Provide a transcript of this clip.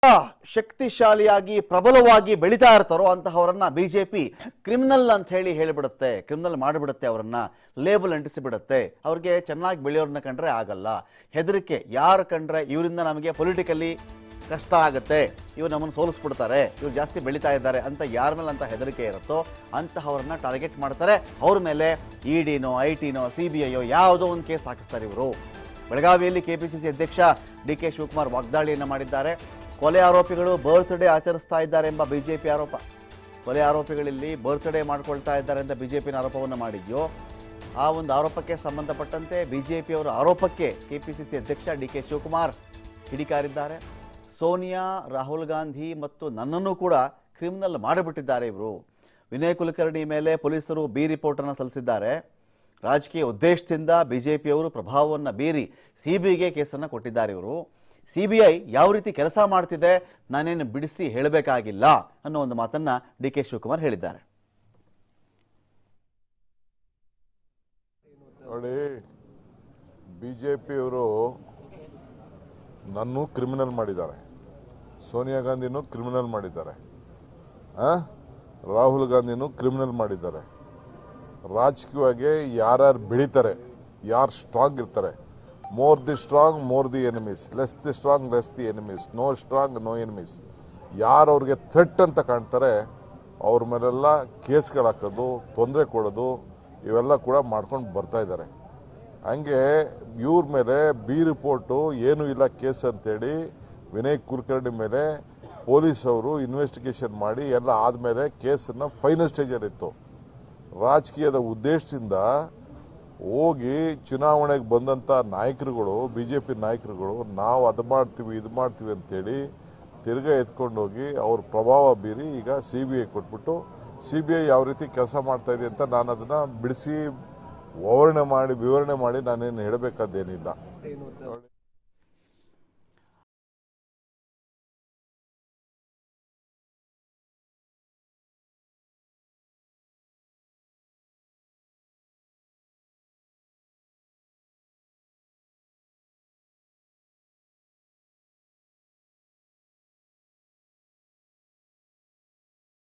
ಶಕ್ತಿಶಾಲಿಯಾಗಿ ಪ್ರಬಲವಾಗಿ ಬೆಳೀತಾ ಇರ್ತಾರೋ ಅಂತಹವರನ್ನ ಬಿಜೆಪಿ ಕ್ರಿಮಿನಲ್ ಅಂತ ಹೇಳಿ ಹೇಳಿಬಿಡುತ್ತೆ ಕ್ರಿಮಿನಲ್ ಮಾಡಿಬಿಡುತ್ತೆ ಅವರನ್ನ ಲೇಬಲ್ ಅಂಟಿಸಿಬಿಡುತ್ತೆ ಅವ್ರಿಗೆ ಚೆನ್ನಾಗಿ ಬೆಳೆಯೋರನ್ನ ಕಂಡ್ರೆ ಆಗಲ್ಲ ಹೆದರಿಕೆ ಯಾರು ಕಂಡ್ರೆ ಇವರಿಂದ ನಮಗೆ ಪೊಲಿಟಿಕಲಿ ಕಷ್ಟ ಆಗುತ್ತೆ ಇವ್ರು ನಮ್ಮನ್ನು ಸೋಲಿಸ್ಬಿಡ್ತಾರೆ ಇವ್ರು ಜಾಸ್ತಿ ಬೆಳೀತಾ ಇದ್ದಾರೆ ಅಂತ ಯಾರ ಮೇಲೆ ಅಂತ ಹೆದರಿಕೆ ಇರುತ್ತೋ ಅಂತಹವರನ್ನ ಟಾರ್ಗೆಟ್ ಮಾಡ್ತಾರೆ ಅವ್ರ ಮೇಲೆ ಇ ಡಿನೋ ಐ ಟಿನೋ ಸಿ ಬಿ ಐಯೋ ಯಾವುದೋ ಒಂದು ಕೇಸ್ ಹಾಕಿಸ್ತಾರೆ ಇವರು ಬೆಳಗಾವಿಯಲ್ಲಿ ಕೆಪಿಸಿಸಿ ಅಧ್ಯಕ್ಷ ಡಿ ಕೆ ಶಿವಕುಮಾರ್ ವಾಗ್ದಾಳಿಯನ್ನು ಮಾಡಿದ್ದಾರೆ ಕೊಲೆ ಆರೋಪಿಗಳು ಬರ್ತ್ಡೇ ಆಚರಿಸ್ತಾ ಇದ್ದಾರೆ ಎಂಬ ಬಿಜೆಪಿ ಆರೋಪ ಕೊಲೆ ಆರೋಪಿಗಳಲ್ಲಿ ಬರ್ತ್ಡೇ ಮಾಡ್ಕೊಳ್ತಾ ಇದ್ದಾರೆ ಅಂತ ಬಿಜೆಪಿನ ಆರೋಪವನ್ನು ಮಾಡಿದ್ಯೋ ಆ ಒಂದು ಆರೋಪಕ್ಕೆ ಸಂಬಂಧಪಟ್ಟಂತೆ ಬಿಜೆಪಿಯವರ ಆರೋಪಕ್ಕೆ ಕೆಪಿಸಿಸಿ ಅಧ್ಯಕ್ಷ ಡಿ ಕೆ ಶಿವಕುಮಾರ್ ಕಿಡಿಕಾರಿದ್ದಾರೆ ಸೋನಿಯಾ ರಾಹುಲ್ ಗಾಂಧಿ ಮತ್ತು ನನ್ನನ್ನು ಕೂಡ ಕ್ರಿಮಿನಲ್ ಮಾಡಿಬಿಟ್ಟಿದ್ದಾರೆ ಇವರು ವಿನಯ್ ಕುಲಕರ್ಣಿ ಮೇಲೆ ಪೊಲೀಸರು ಬಿ ರಿಪೋರ್ಟನ್ನು ಸಲ್ಲಿಸಿದ್ದಾರೆ ರಾಜಕೀಯ ಉದ್ದೇಶದಿಂದ ಬಿಜೆಪಿಯವರು ಪ್ರಭಾವವನ್ನು ಬೀರಿ ಸಿ ಬಿ ಐಗೆ ಕೇಸನ್ನು ಕೊಟ್ಟಿದ್ದಾರೆ ಇವರು ಸಿ ಬಿ ಐ ಯಾವ ರೀತಿ ಕೆಲಸ ಮಾಡ್ತಿದೆ ನಾನೇನು ಬಿಡಿಸಿ ಹೇಳಬೇಕಾಗಿಲ್ಲ ಅನ್ನೋ ಒಂದು ಮಾತನ್ನ ಡಿ ಕೆ ಶಿವಕುಮಾರ್ ಹೇಳಿದ್ದಾರೆ ನೋಡಿ ಬಿ ಜೆ ಪಿಯವರು ನನ್ನೂ ಕ್ರಿಮಿನಲ್ ಮಾಡಿದ್ದಾರೆ ಸೋನಿಯಾ ಗಾಂಧಿನೂ ಕ್ರಿಮಿನಲ್ ಮಾಡಿದ್ದಾರೆ ಆ? ರಾಹುಲ್ ಗಾಂಧಿನೂ ಕ್ರಿಮಿನಲ್ ಮಾಡಿದ್ದಾರೆ ರಾಜಕೀಯವಾಗಿ ಯಾರ್ಯಾರು ಬೆಳೀತಾರೆ ಯಾರು ಸ್ಟ್ರಾಂಗ್ ಇರ್ತಾರೆ more the strong more the enemies less the strong less the enemies no strong no enemies ಯಾರು ಅವ್ರಿಗೆ ಥ್ರೆಟ್ ಅಂತ ಕಾಣ್ತಾರೆ ಅವ್ರ ಮೇಲೆಲ್ಲ ಕೇಸ್ಗಳು ಹಾಕೋದು ತೊಂದರೆ ಕೊಡೋದು ಇವೆಲ್ಲ ಕೂಡ ಮಾಡ್ಕೊಂಡು ಬರ್ತಾ ಇದ್ದಾರೆ ಹಂಗೆ ಇವ್ರ ಮೇಲೆ ಬಿ ರಿಪೋರ್ಟು ಏನೂ ಇಲ್ಲ ಕೇಸ್ ಅಂತೇಳಿ ವಿನಯ್ ಕುಲಕರ್ಣಿ ಮೇಲೆ ಪೊಲೀಸ್ ಅವರು ಇನ್ವೆಸ್ಟಿಗೇಷನ್ ಮಾಡಿ ಎಲ್ಲ ಆದಮೇಲೆ ಕೇಸನ್ನು ಫೈನಲ್ ಸ್ಟೇಜಲ್ಲಿತ್ತು ರಾಜಕೀಯದ ಉದ್ದೇಶದಿಂದ ಹೋಗಿ ಚುನಾವಣೆಗೆ ಬಂದಂಥ ನಾಯಕರುಗಳು ಬಿ ಜೆ ಪಿ ನಾಯಕರುಗಳು ನಾವು ಅದು ಮಾಡ್ತೀವಿ ಇದು ಮಾಡ್ತೀವಿ ಅಂತೇಳಿ ತಿರ್ಗಾ ಎತ್ಕೊಂಡೋಗಿ ಅವ್ರ ಪ್ರಭಾವ ಬೀರಿ ಈಗ ಸಿ ಬಿ ಐ ಕೊಟ್ಬಿಟ್ಟು ಸಿ ಬಿ ಐ ಯಾವ ರೀತಿ ಕೆಲಸ ಮಾಡ್ತಾ ಇದೆ ಅಂತ ನಾನು ಅದನ್ನು ಬಿಡಿಸಿ ವಿವರಣೆ ಮಾಡಿ ವಿವರಣೆ ಮಾಡಿ ನಾನೇನು ಹೇಳಬೇಕಾದ್ದೇನಿಲ್ಲ